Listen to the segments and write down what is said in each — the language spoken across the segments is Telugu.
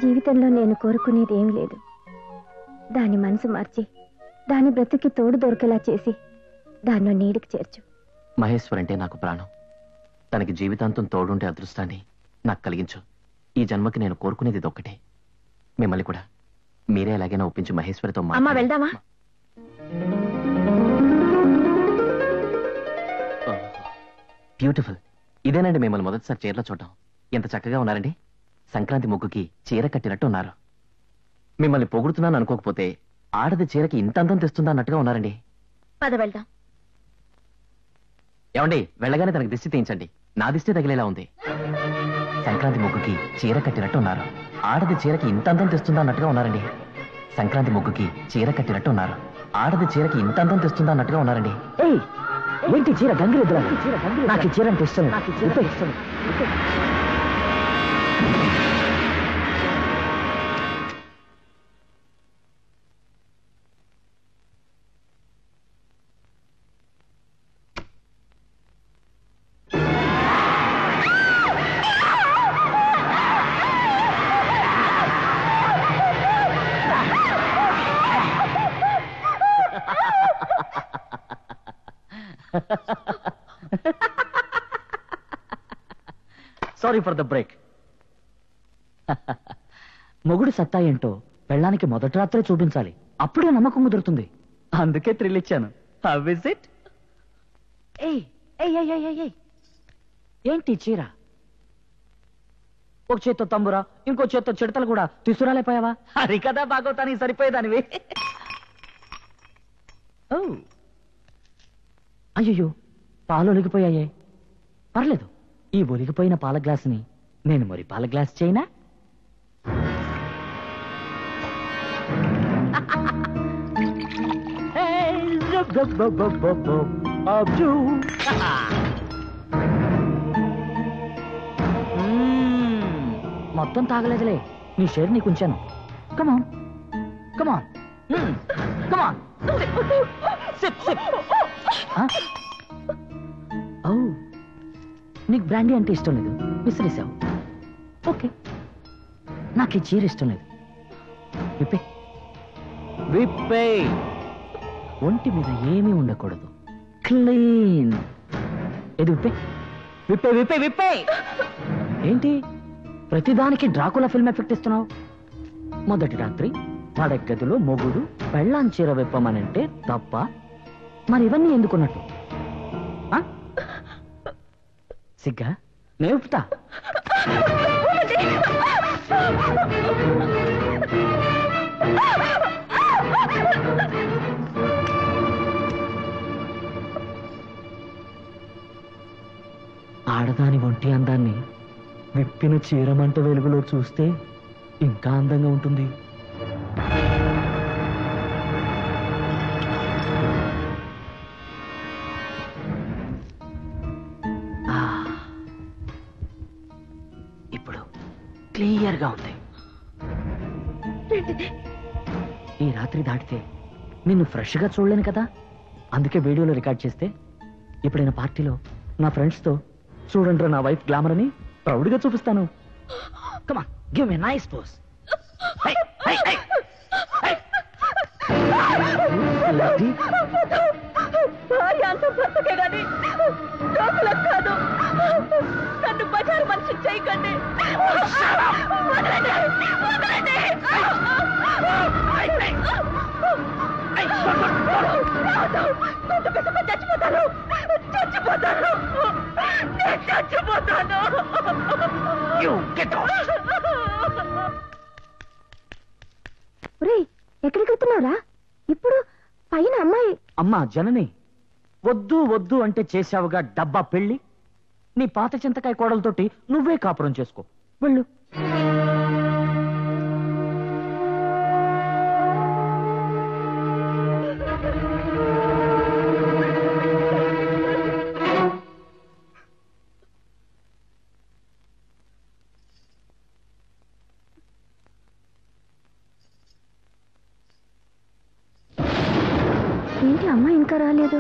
జీవితంలో నేను కోరుకునేది ఏమీ లేదు దాని మనసు మార్చి దాని బ్రతుకి తోడు దొరికేలా చేసి దాన్ని నీడికి చేర్చు మహేశ్వర్ అంటే నాకు ప్రాణం తనకి జీవితాంతం తోడుండే అదృష్టాన్ని నాకు కలిగించు ఈ జన్మకి నేను కోరుకునేది ఇదొక్కటే మిమ్మల్ని కూడా మీరే ఎలాగైనా ఒప్పించి మహేశ్వరితో అమ్మా మాట్లాడి- వెళ్దామా బ్యూటిఫుల్ ఇదేనండి మిమ్మల్ని మొదటిసారి చీరలో చూడటం ఎంత చక్కగా ఉన్నారండి సంక్రాంతి ముగ్గుకి చీర కట్టినట్టు ఉన్నారు మిమ్మల్ని పొగుడుతున్నాను అనుకోకపోతే ఆడది చీరకి ఇంత అందం తెస్తుందా అన్నట్టుగా ఉన్నారండి పద వెళ్దాం ఏమండి వెళ్ళగానే తనకి దిష్టి తీయించండి నా దిష్టి తగిలేలా ఉంది సంక్రాంతి ముగ్గుకి చీర కట్టినట్టు ఉన్నారు ఆడది చీరకి ఇంత అందం తెస్తుందా అన్నట్టుగా ఉన్నారండి సంక్రాంతి ముగ్గుకి చీర కట్టినట్టు ఉన్నారు ఆడది చీరకి ఇంత అందం తెస్తుందా అన్నట్టుగా ఉన్నారండి ఏయ్ ఏంటి చీర గంగిరెద్దులా నాకు ఈ చీర అంటే ఇష్టం నాకు చీర ఇష్టం సారీ ఫర్ ద బ్రేక్ మొగుడు సత్తా ఏంటో పెళ్ళానికి మొదటి రాత్రే చూపించాలి అప్పుడే నమ్మకం కుదురుతుంది అందుకే థ్రిల్ ఇచ్చాను విజిట్ ఏయ్ ఏయ్ ఏయ్ ఏయ్, ఏయ్, ఏయ్. ఏంటి ఈ చీర ఒక చేత్తో తంబురా ఇంకో చేత్తో చిడతలు కూడా తీసుకురాలేపోయావా అది కదా బాగోతానికి సరిపోయేదానివి ఓ అయ్యో పాలు ఒలిగిపోయాయే పర్లేదు ఈ ఒలిగిపోయిన పాల గ్లాసుని నేను మరి పాల గ్లాస్ చేయనా Hey, zup, zup, zup, zup, zup, zup, అబ్జూ. మ్మ్. మొత్తం తాగలేదులే నీ షేర్ నీకు ఉంచాను కమాన్ కమాన్ కమాన్ సిప్ సిప్ ఓ నీకు బ్రాండీ అంటే ఇష్టం లేదు విసిరేసావు ఓకే నాకు ఈ చీర ఇష్టం లేదు విప్పే విప్పే ఒంటి మీద ఏమీ ఉండకూడదు క్లీన్ ఇది విప్పే విప్పే విప్పే విప్పే ఏంటి ప్రతిదానికి డ్రాకులా ఫిల్మ్ ఎఫెక్ట్ ఇస్తున్నావు మొదటి రాత్రి పడగదిలో మొగుడు పెళ్ళాం చీర విప్పమనంటే తప్ప మరి ఇవన్నీ ఎందుకున్నట్టు ఆ? సిగ్గా నేను విప్పుతా ఆడదాని ఒంటి అందాన్ని విప్పిన చీరమంట వెలుగులో చూస్తే ఇంకా అందంగా ఉంటుంది ఆ, ఇప్పుడు క్లియర్గా ఉంది ఈ రాత్రి దాటితే నిన్ను ఫ్రెష్గా చూడలేను కదా అందుకే వీడియోలో రికార్డ్ చేస్తే ఎప్పుడైనా పార్టీలో నా ఫ్రెండ్స్తో చూడండి నా వైఫ్ గ్లామర్ అని ప్రౌడ్గా చూపిస్తాను కమా గివ్ మీ నైస్ పోస్ భార్య అంత బ్రతకే గాని జోకులకు కాదు నన్ను బజారు మనిషి చేయకండి వదలండి, వదలండి. రాదు, గుండు పెట్టుకొని చచ్చిపోతాను చచ్చిపోతాను నేను చచ్చిపోతాను ఎక్కడికి వెళ్తున్నావురా ఇప్పుడు పైన అమ్మాయి అమ్మా జనని వద్దు వద్దు అంటే చేశావుగా డబ్బా పెళ్లి నీ పాత చింతకాయ కోడలతోటి నువ్వే కాపురం చేసుకో వెళ్ళు ఏంటి అమ్మాయి ఇంకా రాలేదు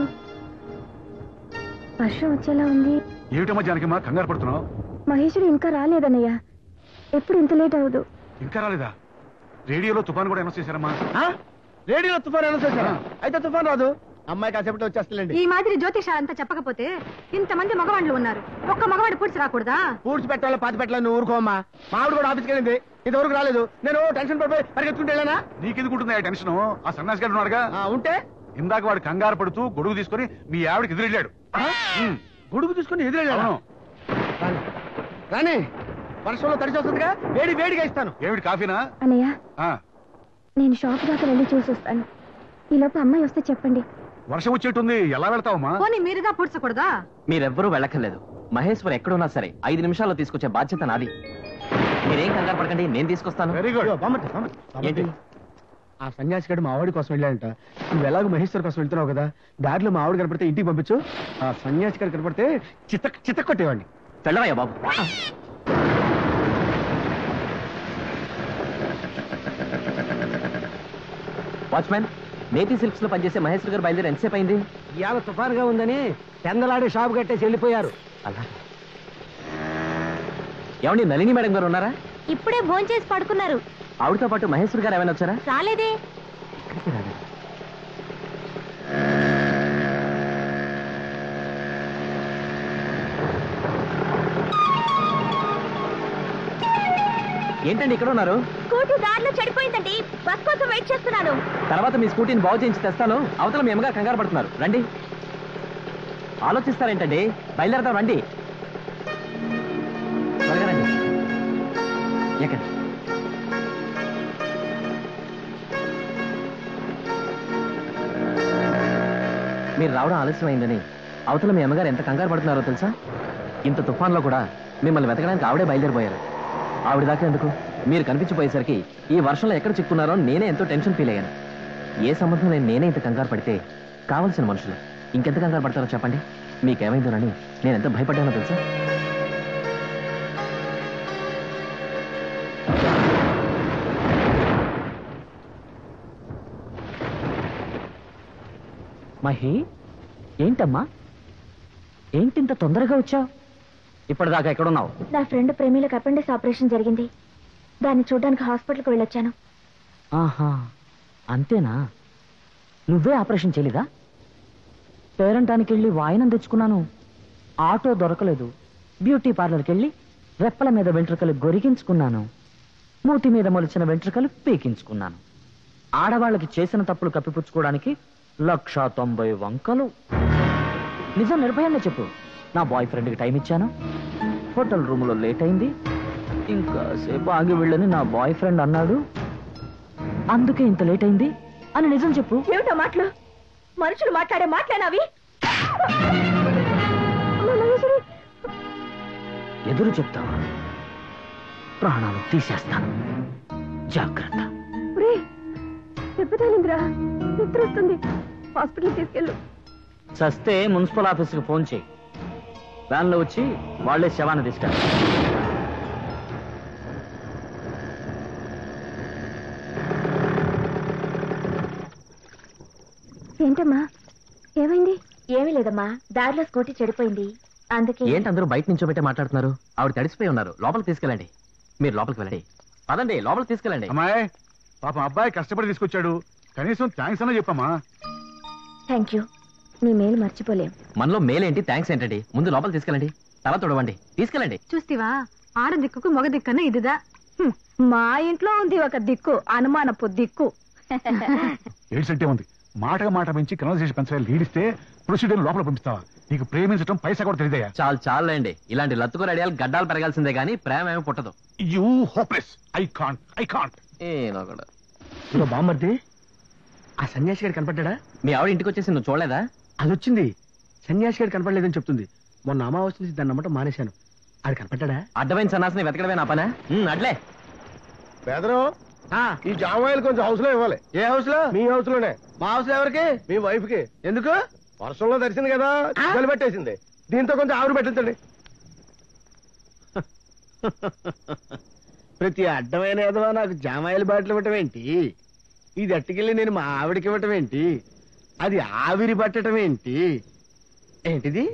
వర్షం వచ్చేలా ఉంది ఏమిటమ్మా జానకమ్మా కంగారు పడుతున్నావు మహేశ్వరి ఇంకా రాలేదన్నయ్య ఎప్పుడు ఇంత లేట్ అవదు ఇంకా రాలేదా రేడియోలో తుఫాన్ కూడా అనౌన్స్ చేశారమ్మా ఆ? రేడియోలో తుఫాన్ అనౌన్స్ చేశారా అయితే తుఫాన్ రాదు అమ్మాయి కాసేపట్లో వచ్చేస్తలేండి ఈ మాదిరి జ్యోతిషాలంతా చెప్పకపోతే ఇంతమంది మగవాళ్ళు ఉన్నారు ఒక్క మగవాడు పూడ్చి రాకూడదా పూడ్చి పెట్టాలో పాతి పెట్టాలని నువ్వు ఊరుకోమ్మా మావిడ కూడా ఆఫీస్కి వెళ్ళింది ఇంతవరకు రాలేదు నేను టెన్షన్ పడిపోయి పరిగెత్తుకుంటే వెళ్ళానా నీకెందుకు ఉంటుంది ఆ టెన్షన్ ఆ సన్యాసి గారు ఉన్నాడుగా ఆ, ఉంటే ఇందాక వాడు కంగారు పడుతూ గొడుగు తీసుకొని మీ ఆవిడకి ఎదురెళ్ళాడు ఉమ్. గొడుగు తీసుకుని ఎదురెళ్ళాను అవును రాని రాని వర్షంలో తడిచి వస్తుందిగా వేడి వేడిగా ఇస్తాను ఏమిటి కాఫీనా అన్నయ్య ఆ, నేను షాప్ దాకా వెళ్ళి చూసి వస్తాను ఈలోపు అమ్మాయి వస్తే చెప్పండి వర్షం వచ్చేట్టుంది ఎలా వెళ్తావమ్మా పోనీ మీరుగా పూడ్చకూడదా మీరెవ్వరూ వెళ్ళక్కర్లేదు మహేశ్వర్ ఎక్కడున్నా సరే ఐదు నిమిషాల్లో తీసుకొచ్చే బాధ్యత నాది మీరేం కంగారు పడకండి నేను తీసుకొస్తాను వెరీ గుడ్ అయ్యో, బామ్మర్ది, బామ్మర్ది, బామ్మర్ది. ఏంటి? ఆ సన్యాసి గడు మా ఆవిడ కోసం వెళ్ళాడంట నువ్వు ఎలాగో మహేశ్వర్ కోసం వెళ్తున్నావు కదా దారిలో మా ఆవిడ కనపడితే ఇంటికి పంపించు ఆ సన్యాసి గారు కనపడితే చిత్త చిత్త కొట్టేవాడిని వెళ్ళవయ్యా బాబు వాచ్మెన్ నేతి సిల్క్స్ లో పనిచేసే మహేశ్వర్ గారు బయలుదేరి ఎంతసేపు అయింది ఇవాళ తుఫాన్గా ఉందని పెందలాడే షాప్ కట్టేసి వెళ్ళిపోయారు అలా ఏమండి నళిని మేడం గారు ఉన్నారా ఇప్పుడే భోంచేసి పడుకున్నారు ఆవిడతో పాటు మహేశ్వర్ గారు ఏమైనా వచ్చారా రాలేదే ఎక్కడికి రాలేదు. ఏంటండి ఇక్కడ ఉన్నారు స్కూటీ దారిలో చెడిపోయిందండి బస్ కోసం వెయిట్ చేస్తున్నాను తర్వాత మీ స్కూటీని బాగు చేయించి తెస్తాను అవతల మీ అమ్మగా కంగారు పడుతున్నారు రండి ఆలోచిస్తారేంటండి బయలుదేరదాం రండి త్వరగా రండి ఎక్కండి మీరు రావడం ఆలస్యమైందని అవతల మీ అమ్మగారు ఎంత కంగారు పడుతున్నారో తెలుసా ఇంత తుఫాన్లో కూడా మిమ్మల్ని వెతకడానికి ఆవిడే బయలుదేరిపోయారు ఆవిడ దాకా ఎందుకు మీరు కనిపించిపోయేసరికి ఈ వర్షంలో ఎక్కడ చిక్కున్నారో అని నేనే ఎంతో టెన్షన్ ఫీల్ అయ్యాను ఏ సంబంధం నేను నేనే ఇంత కంగారు పడితే కావలసిన మనుషులు ఇంకెంత కంగారు పడతారో చెప్పండి మీకేమైందోనని నేను ఎంత భయపడ్డానో తెలుసా మహి ఏంటమ్మా ఏంటింత తొందరగా వచ్చావు ఇప్పటిదాకా ఎక్కడున్నావు నా ఫ్రెండ్ ప్రేమిలకు అపెండిక్స్ ఆపరేషన్ జరిగింది దాన్ని చూడడానికి హాస్పిటల్కి వెళ్ళొచ్చాను ఆహా అంతేనా నువ్వే ఆపరేషన్ చేయలేదా పేరంటానికి వెళ్ళి వాయినం తెచ్చుకున్నాను ఆటో దొరకలేదు బ్యూటీ పార్లర్కి వెళ్ళి రెప్పల మీద వెంట్రుకలు గొరిగించుకున్నాను మూతి మీద మొలిచిన వెంట్రుకలు పీకించుకున్నాను ఆడవాళ్ళకి చేసిన తప్పులు కప్పిపుచ్చుకోవడానికి లక్ష తొంభై వంకలు నిజం నిర్భయంగా చెప్పు నా బాయ్ ఫ్రెండ్కి టైం ఇచ్చాను హోటల్ రూమ్లో లేట్ అయింది ఇంకా సేపు ఆగి వెళ్ళని నా బాయ్ ఫ్రెండ్ అన్నాడు అందుకే ఇంత లేట్ అయింది అని నిజం చెప్పు ఏమిటో మాటలు మనుషులు మాట్లాడే మాట్లాడినవి ఎదురు చెప్తావా ప్రాణాలు తీసేస్తాను జాగ్రత్త దెబ్బతాలిందిరా నిద్ర వస్తుంది హాస్పిటల్ తీసుకెళ్ళు చస్తే మున్సిపల్ ఆఫీస్కి ఫోన్ చేయి వ్యాన్లో వచ్చి వాళ్ళే శవాన్ని తీసుకెళ్ళి ఏంటమ్మా ఏమైంది ఏమీ లేదమ్మా దారిలో స్కూటీ చెడిపోయింది అందుకే ఏంటి అందరూ బయట నుంచోబెట్టే మాట్లాడుతున్నారు ఆవిడ తడిసిపోయి ఉన్నారు లోపలికి తీసుకెళ్ళండి మీరు లోపలికి వెళ్ళండి పదండి లోపలికి తీసుకెళ్ళండి అమ్మాయి పాపం అబ్బాయి కష్టపడి తీసుకొచ్చాడు కనీసం థ్యాంక్స్ అన్నా చెప్పమ్మా థ్యాంక్ యూ నీ మేలు మర్చిపోలేం మనలో మేలేంటి థ్యాంక్స్ ఏంటండి ముందు లోపలికి తీసుకెళ్ళండి తల తొడవండి తీసుకెళ్ళండి చూస్తివా ఆడ దిక్కుకు మగ దిక్కన్న ఇదిదా హ్మ్. మా ఇంట్లో ఉంది ఒక దిక్కు అనుమానపు దిక్కు ఏడ్సంటే ఉంది మాటగా మాట పెంచి కన్వర్సేషన్ పెంచాలి లీడిస్తే ప్రొసీడర్ లోపల పంపిస్తావా నీకు ప్రేమించడం పైసా కూడా తెలియదయా చాలు చాలండి ఇలాంటి లత్తుకు రెడీయాలు గడ్డాలు పెరగాల్సిందే కానీ ప్రేమ ఏమి పుట్టదు you hopeless I can't I can't ఏనో కూడా ఇదిగో బామ్మర్ది ఆ సన్యాసి గారు కనపడ్డా మీ ఆవిడ ఇంటికి వచ్చేసి నువ్వు చూడలేదా అది వచ్చింది సన్యాసి గారు కనపడలేదని చెప్తుంది మొన్న అమావాస్య నుంచి దాన్ని నమ్మటం మానేశాను అది కనపడ్డా అడ్డమైన సన్నాసిని వెతకడమే నా పనా ఉమ్, అడ్లే బెదరు ఈ జామాయిలు కొంచెం హౌస్ లో ఇవ్వాలి ఏ హౌస్ లో మీ హౌస్ లోనే మా హౌస్ లో ఎవరికి మీ వైఫ్ కి ఎందుకు వర్షంలో తడిసింది కదా చిక్కలు పెట్టేసింది దీంతో కొంచెం ఆవిరి పెట్టించండి ప్రతి అడ్డమైన ఏదో నాకు జామాయిల బాటిల్ ఇవ్వటం ఏంటి ఇది అట్టుకెళ్ళి నేను మా ఆవిడకి ఇవ్వటం ఏంటి అది ఆవిరి పట్టడం ఏంటి ఏంటిది